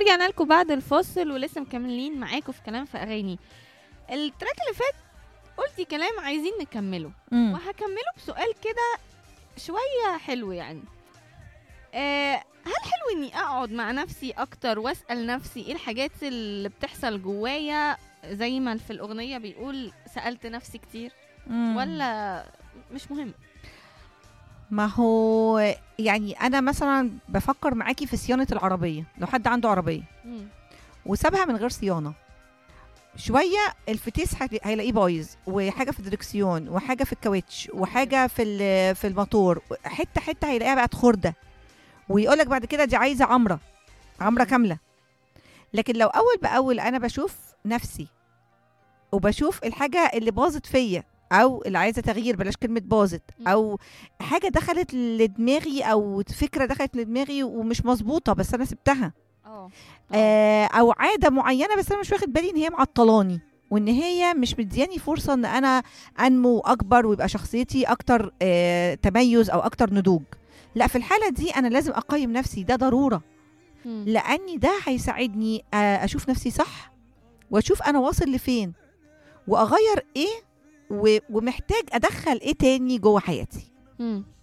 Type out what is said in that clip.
ورجعنا لكم بعد الفاصل ولسه مكملين معاكم في كلام في اغاني التراك اللي فات قلتي كلام عايزين نكمله مم. وهكمله بسؤال كده شويه حلو يعني آه هل حلو اني اقعد مع نفسي اكتر واسال نفسي ايه الحاجات اللي بتحصل جوايا زي ما في الاغنيه بيقول سالت نفسي كتير مم. ولا مش مهم ما هو يعني انا مثلا بفكر معاكي في صيانه العربيه لو حد عنده عربيه مم. وسابها من غير صيانه شويه الفتيس هت- هيلاقيه بايظ وحاجه في الدركسيون وحاجه في الكاوتش وحاجه في ال- في الموتور حته حته هيلاقيها بقت خرده ويقول لك بعد كده دي عايزه عمره عمره كامله لكن لو اول باول انا بشوف نفسي وبشوف الحاجه اللي باظت فيا او اللي عايزه تغيير بلاش كلمه باظت مم. او حاجه دخلت لدماغي او فكره دخلت لدماغي ومش مظبوطه بس انا سبتها اه آه، او عاده معينه بس انا مش واخد بالي ان هي معطلاني وان هي مش مدياني فرصه ان انا انمو اكبر ويبقى شخصيتي اكتر آه، تميز او اكتر نضوج لا في الحاله دي انا لازم اقيم نفسي ده ضروره مم. لاني ده هيساعدني آه، اشوف نفسي صح واشوف انا واصل لفين واغير ايه و- ومحتاج ادخل ايه تاني جوه حياتي مم.